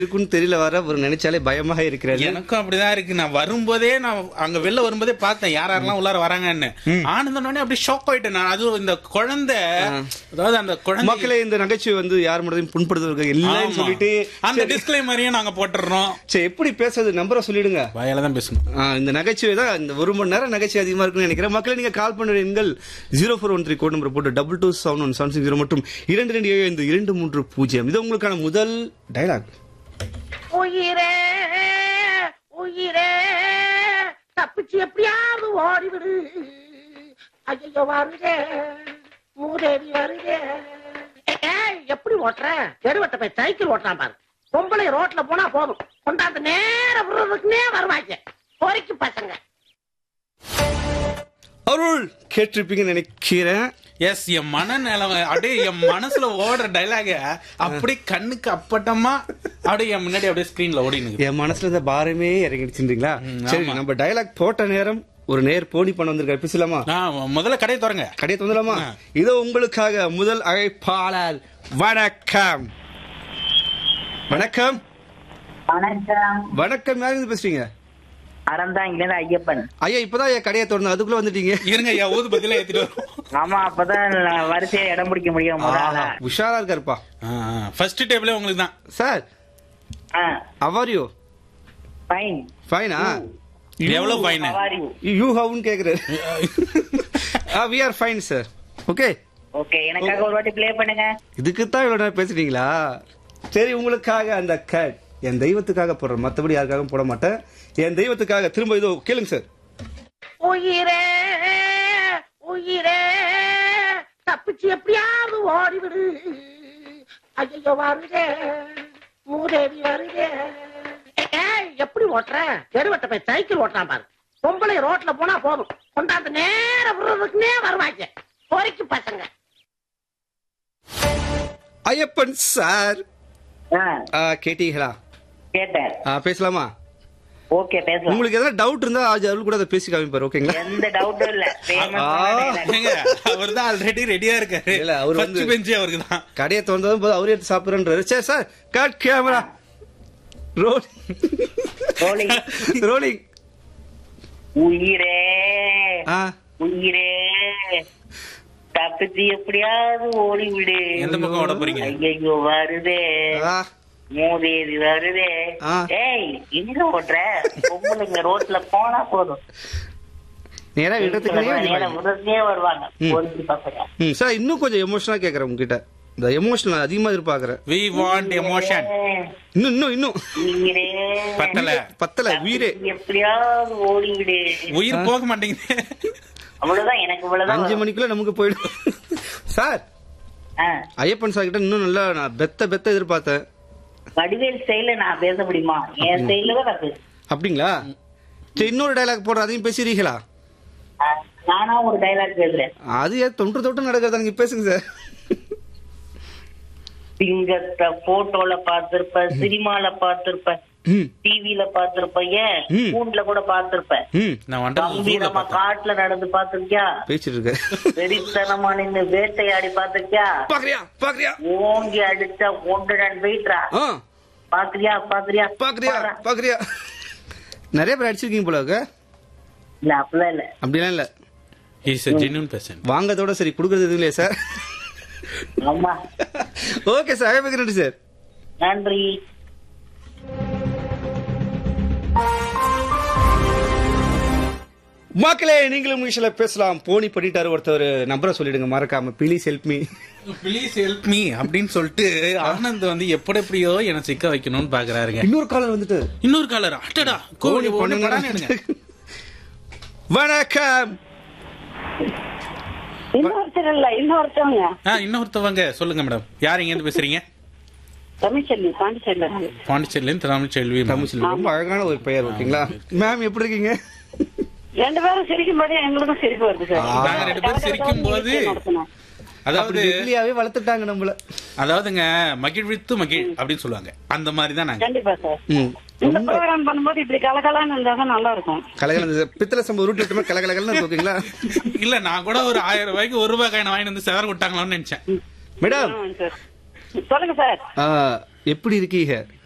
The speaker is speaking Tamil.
இருக்குன்னு தெரியல வர ஒரு நினைச்சாலே பயமாக இருக்கிறது எனக்கும் அப்படிதான் இருக்கு நான் வரும்போதே நான் அங்க வெளில வரும்போதே பார்த்தேன் யார் யாரெல்லாம் உள்ளார வராங்கன்னு ஆனந்தனோடனே அப்படியே ஷாக் ஆயிட்டேன் நான் அதுவும் இந்த குழந்தை அதாவது அந்த குழந்தை மக்களே இந்த நகைச்சுவை வந்து யார் மட்டும் புண்படுத்துறது இல்லைன்னு ஆமா. சொல்லிட்டு அந்த டிஸ்கிளைமரையும் நாங்க போட்டுறோம் சரி எப்படி பேசுறது நம்பரை சொல்லிடுங்க வாயால தான் பேசணும் ஆ, இந்த நகைச்சுவை தான் இந்த ஒரு மணி நேரம் நகைச்சுவை அதிகமா இருக்குன்னு நினைக்கிறேன் மக்களே நீங்க கால் பண்ணுற எண்கள் zero four one three code number போட்டு double two seven one seven six zero மற்றும் இரண்டு ரெண்டு ஏழு ஐந்து இரண்டு மூன்று பூஜ்ஜியம் இது உங்களுக்கான முதல் டைலாக் உயிரே உயிரே தப்பிச்சு எப்படியாவது ஓடிவிடு ஐயோ வருதே மூதேவி வருதே ஏய், எப்படி ஓட்டுற எடுவட்ட போய் சைக்கிள் ஓட்டுறான் பாரு பொம்பளை ரோட்ல போனா போதும் கொண்டாந்து நேர விடுறதுக்குனே வருவாங்க பொறிக்கு பசங்க அருள் கேட்டிருப்பீங்கன்னு நினைக்கிறேன் எஸ் என் மனநிலைமை அப்படியே என் மனசுல ஓடுற டைலாக அப்படியே கண்ணுக்கு அப்பட்டமா அப்படியே என் முன்னாடி அப்படியே ஸ்கிரீன்ல ஓடினுங்க என் மனசுல இந்த பாரமே இறங்கிடுச்சுன்றீங்களா ம், சரி ஆமா. நம்ம டைலாக் போட்ட நேரம் ஒரு நேர் போனி பண்ண வந்திருக்காரு பேசலாமா நான் முதல்ல கடையை திறங்க கடையை தந்துடலாமா ஆ. இதோ உங்களுக்காக முதல் அழைப்பாளர் வணக்கம் வணக்கம் வணக்கம் வணக்கம் யாரு இருந்து பேசுறீங்க அறந்தாங்கில ஐயப்பன் ஐயா இப்பதான் என் கடையை திறந்து அதுக்குள்ள வந்துட்டீங்க இருங்க ஐயா ஊதுபத்தியில ஏத்திட்டு வரும் ஆமா அப்பதான் நான் வரிசையா இடம் பிடிக்க முடியும் முதல்ல உஷாரா இருக்காருப்பா ஃபர்ஸ்ட் டேபிளே உங்களுக்கு தான் சார் அவர் யூ ஃபைன் ஃபைனா எவ்வளவு ஃபைன் யூ ஹவுன்னு கேக்குறாரு we are fine sir okay okay எனக்காக ஒரு வாட்டி ப்ளே பண்ணுங்க இதுக்கு தான் இவ்வளவு நேரம் பேசுறீங்களா சரி உங்களுக்காக அந்த கட் என் தெய்வத்துக்காக போடுறேன் மத்தபடி யாருக்காகவும் போட மாட்டேன் என் தெய்வத்துக்காக திரும்ப இதோ கேளுங்க சார் உயிரே உயிரே தப்பிச்சு எப்படியாவது ஓடிவிடு ஐயோ வருதே மூதேவி வருதே ஏய், எப்படி ஓட்டுற எடுவட்ட போய் சைக்கிள் ஓட்டுறான் பாரு பொம்பளை ரோட்ல போனா போதும் கொண்டாந்து நேர விடுறதுக்குனே வருவாங்க பொறிக்கு பசங்க ஐயப்பன் சார் ஆ, ஆ, கேட்டீங்களா கேட்டேன் ஆ, பேசலாமா ஓகே பேசலாம் உங்களுக்கு ஏதாவது டவுட் இருந்தா ஆஜ் அருள் கூட அதை பேசி காமிப்பாரு ஓகேங்களா எந்த டவுட்டும் இல்ல famous ஆ. ஆன dialogue. அவர் தான் ஆல்ரெடி ரெடியா இருக்காரு இல்ல, அவரு ஃபர்ஸ்ட் வந்து- பெஞ்சே அவருக்கு தான் கடையை திறந்ததும் போது அவரே எடுத்து சாப்பிடுறேன்றாரு சரி sir cut camera role Rolling. Rolling உயிரே ஆ உயிரே தப்பிச்சு எப்படியாவது ஓடி விடு எந்த பக்கம் ஓட போறீங்க ஐயோ வருதே ஆ மூதேவி வருதே ஆ. ஏய் எங்க ஓட்டுற பொம்பளைங்க ரோட்ல போனா போதும் நேரா இடத்துக்குள்ளே நேரம் உடனே வருவாங்க ம். ஒரு பசங்க ம் சார் இன்னும் கொஞ்சம் எமோஷனலா கேக்குறேன் உங்ககிட்ட இந்த எமோஷனல் அதிகமா எதிர்பார்க்கறேன் வி வாண்ட் எமோஷன் இன்னும் இன்னும் இன்னும் உயிரே பத்தல பத்தல உயிரே எப்படியாவது ஓடி விடு உயிர் போக மாட்டேங்குது அவ்வளவுதான் எனக்கு இவ்வளவுதான் அஞ்சு வரும். மணிக்குள்ள நமக்கு போயிடும் சார் ஆ, ஐயப்பன் சார் கிட்ட இன்னும் நல்லா நான் பெத்த பெத்த எதிர்பார்த்தேன் வடிவேல் ஸ்டைல நான் பேச முடியுமா என் ஸ்டைல தான் நான் பேசுறேன் அப்படிங்களா சரி இன்னொரு டைலாக் போடுற அதையும் பேசுறீங்களா ஆ, நானா ஒரு டைலாக் பேசுறேன் அது ஏன் தொன்று தொட்டு நடக்கிறதா நீங்க பேசுங்க சார் சிங்கத்தை போட்டோல பாத்திருப்ப சினிமால பாத்திருப்ப ம் டிவில பாத்திருப்ப ஏன் ம். கூண்டுல கூட பாத்திருப்ப ம் நான் வந்துட்டு கம்பீரமா காட்டுல நடந்து பாத்திருக்கியா பேசிட்டு இருக்க வெறித்தனமா நின்னு வேட்டையாடி பாத்திருக்கியா பாக்குறியா பாக்குறியா ஓங்கி அடிச்சா ஒன்றுடன் வெயிட்ரா ஆ பாக்குறியா பாக்குறியா பாக்குறியா பாரா. பாக்குறியா நிறைய பேர் அடிச்சிருக்கீங்க போல இருக்கு. இல்ல அப்படிலாம் இல்ல அப்படிலாம் இல்ல இஸ் a genuine person வாங்கதோட சரி கொடுக்கறது எதுவும் இல்லையா சார் ஆமா ஓகே சார் அழைப்புக்கு நன்றி சார் நன்றி மக்களே நீங்களும் இங்கிலீஷ்ல பேசலாம் போனி பண்ணிட்டாரு ஒருத்தர் நம்பரை சொல்லிடுங்க மறக்காம please help me please help me அப்படின்னு சொல்லிட்டு ஆனந்த் வந்து எப்படி எப்படியோ என்ன சிக்க வைக்கணும்னு பாக்குறாருங்க இன்னொரு காலர் வந்துட்டு இன்னொரு காலர் அட்டடா கோழி பொண்ணு படான்னு எடுங்க வணக்கம் இன்னொருத்தர் இல்ல இன்னொருத்தவங்க ஆ, இன்னொருத்தவங்க சொல்லுங்க மேடம் யார் இங்க இருந்து பேசுறீங்க தமிழ்ச்செல்வி பாண்டிச்சேரியில இருந்து. பாண்டிச்சேரில இருந்து தமிழ் செல்வி ma'am. தமிழ் ரொம்ப அழகான ஒரு பெயர் ஓகேங்களா மேம் எப்படி இருக்கீங்க ரெண்டு பேரும் சிரிக்கும்போது எங்களுக்கும் சிரிப்பு வருது சார் ஆ. நாங்க ரெண்டு பேரும் சிரிக்கும் போது நிகழ்ச்சி நடத்தினோம். அதாவது அப்படி வெள்ளியாவே வளர்த்துட்டாங்க நம்மள அதாவதுங்க மகிழ்வித்து மகிழ் அப்படின்னு சொல்லுவாங்க அந்த மாதிரி தான் நாங்க கண்டிப்பா சார் ம் இந்த ப்ரோக்ராம் பண்ணும்போது இப்படி கலகலான்னு இருந்தா தான் நல்லா இருக்கும் கலகல பித்தளை சம்பவம் உருட்டி விட்டோம்னா கலகலகலன்னு ஓகேங்களா இல்ல நான் கூட ஒரு ஆயிரம் ரூபாய்க்கு ஒரு ரூபாய் காயின் வாங்கிட்டு வந்து செவர விட்டாங்களான்னு நினைச்சேன் மேடம் ஆமாங்க சார் சொல்லுங்க சார் எப்படி இருக்கீங்க